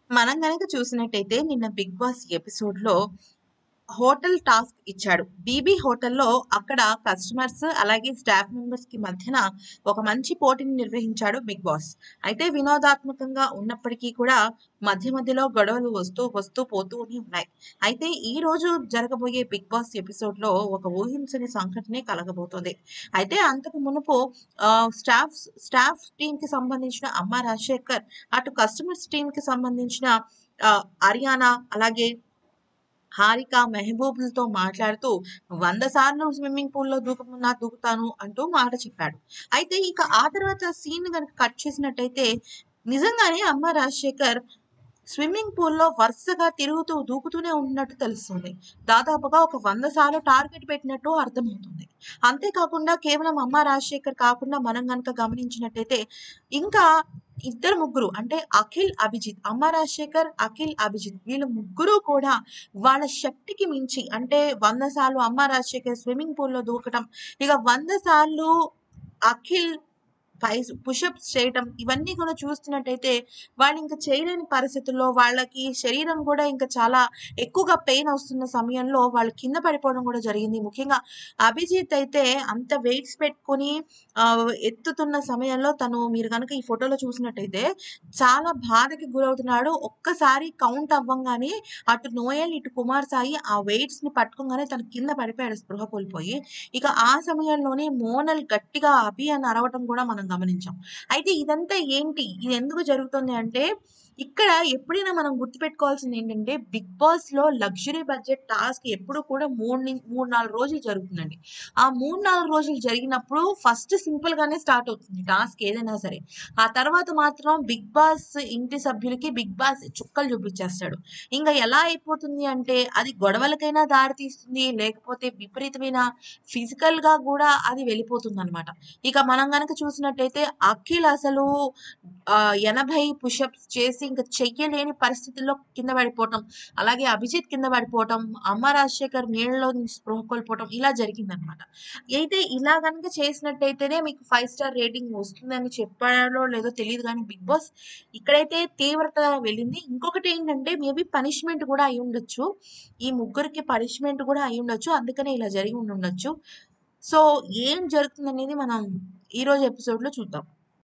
మనం గనక చూసినట్టయితే నిన్న 'బిగ్ బాస్' ఎపిసోడ్‌లో హోటల్ టాస్క్ ఇచ్చాడు. 'బీబీ హోటల్‌లో' అక్కడ కస్టమర్స్ అలాగే స్టాఫ్ మెంబర్స్‌కి మధ్యన ఒక మంచి పోటీని నిర్వహించాడు 'బిగ్ బాస్'. అయితే వినోదాత్మకంగా ఉన్నప్పటికీ కూడా మధ్య మధ్యలో గొడవలు వస్తూ, వస్తూ పోతూనే ఉన్నాయి. అయితే ఈరోజు జరగబోయే 'బిగ్ బాస్' ఎపిసోడ్‌లో ఒక ఊహించని సంఘటనే కలగబోతోంది. అయితే అంతకు మునుపు ఆహ్, స్టాఫ్స్ స్టాఫ్ టీమ్‌కి సంబంధించిన అమ్మ రాజశేఖర్, అటు కస్టమర్స్ టీమ్‌కి సంబంధించిన ఆహ్, అరియానా అలాగే హారిక, మెహబూబ్‌లతో మాట్లాడుతూ 100 సార్లు స్విమ్మింగ్ పూల్‌లో దూకమన్నా దూకుతాను అంటూ మాట చెప్పాడు. అయితే ఇక ఆ తర్వాత సీన్ గనుక కట్ చేసినట్టయితే నిజంగానే అమ్మ రాజశేఖర్ స్విమ్మింగ్ పూల్‌లో వరుసగా తిరుగుతూ దూకుతూనే ఉన్నట్టు తెలుస్తుంది. దాదాపుగా ఒక 100 సార్లు టార్గెట్ పెట్టినట్టు అర్థమవుతుంది. అంతేకాకుండా కేవలం అమ్మ రాజశేఖర్ కాకుండా మనం గనక గమనించినట్టయితే ఇంకా ఇద్దరు ముగ్గురు అంటే అఖిల్, అభిజిత్ అమ్మ రాజశేఖర్, అఖిల్, అభిజిత్ వీళ్ళు ముగ్గురు కూడా వాళ్ళ శక్తికి మించి అంటే 100 సార్లు అమ్మ రాజశేఖర్ స్విమ్మింగ్ పూల్‌లో దూకటం, ఇక 100 సార్లు అఖిల్ పైస్ పుషప్స్ చేయటం ఇవన్నీ కూడా చూస్తున్నట్టయితే వాళ్ళు ఇంక చేయలేని పరిస్థితుల్లో వాళ్ళకి శరీరం కూడా ఇంకా చాలా ఎక్కువగా పెయిన్ వస్తున్న సమయంలో వాళ్ళు కింద పడిపోవడం కూడా జరిగింది. ముఖ్యంగా అభిజిత్ అయితే అంత వెయిట్స్ పెట్టుకొని ఆహ్, ఎత్తుతున్న సమయంలో తను మీరు గనక ఈ ఫోటోలో చూసినట్టయితే చాలా బాధకి గురవుతున్నాడు. ఒక్కసారి కౌంట్ అవ్వంగానే అటు నోయల్, ఇటు కుమార్ సాయి ఆ వెయిట్స్‌ని పట్టుకోంగానే తను కింద పడిపోయాడు స్పృహ కోల్పోయి. ఇక ఆ సమయంలోనే మోనల్ గట్టిగా అభి అని అరవటం కూడా మనం గమనించాం. అయితే ఇదంతా ఏంటి? ఇది ఎందుకు జరుగుతుంది అంటే ఇక్కడ ఎప్పుడైనా మనం గుర్తుపెట్టుకోవాల్సింది ఏంటంటే 'బిగ్ బాస్‌లో' లగ్జరీ బడ్జెట్ టాస్క్ ఎప్పుడు కూడా 3 నిం 3, 4 రోజులు జరుగుతుందండి. ఆ 3, 4 రోజులు జరిగినప్పుడు ఫస్ట్ సింపుల్‌గానే స్టార్ట్ అవుతుంది టాస్క్ ఏదైనా సరే. ఆ తర్వాత మాత్రం 'బిగ్ బాస్' ఇంటి సభ్యులకి 'బిగ్ బాస్' చుక్కలు చూపించేస్తాడు. ఇంక ఎలా అయిపోతుంది అంటే అది గొడవలకైనా దారి తీస్తుంది. లేకపోతే విపరీతమైన ఫిజికల్‌గా గూడా అది వెళ్ళిపోతుందనమాట. ఇక మనం గనక చూసినట్టయితే అఖిల్ అసలు ఆహ్, 80 పుషప్స్ చేసి ఇంక చెయ్యలేని పరిస్థితుల్లో కింద పడిపోవటం. అలాగే అభిజిత్ కింద పడిపోవటం, అమ్మ రాజశేఖర్ నీళ్ళలో నుంచి స్పృహ కోల్పోవటం ఇలా జరిగిందనమాట. అయితే ఇలా గనుక చేసినట్టయితేనే మీకు 5 స్టార్ రేటింగ్ వస్తుందని చెప్పారో లేదో తెలీదు గానీ 'బిగ్ బాస్' ఇక్కడైతే తీవ్రత వెళ్ళింది. ఇంకొకటేంటంటే మేబీ పనిష్మెంట్ కూడా అయ్యుండొచ్చు. ఈ ముగ్గురికి పనిష్మెంట్ కూడా అయ్యుండొచ్చు. అందుకనే ఇలా జరిగి ఉండుండొచ్చు. సో ఏం జరుగుతుందనేది మనం ఈరోజు ఎపిసోడ్‌లో చూద్దాం.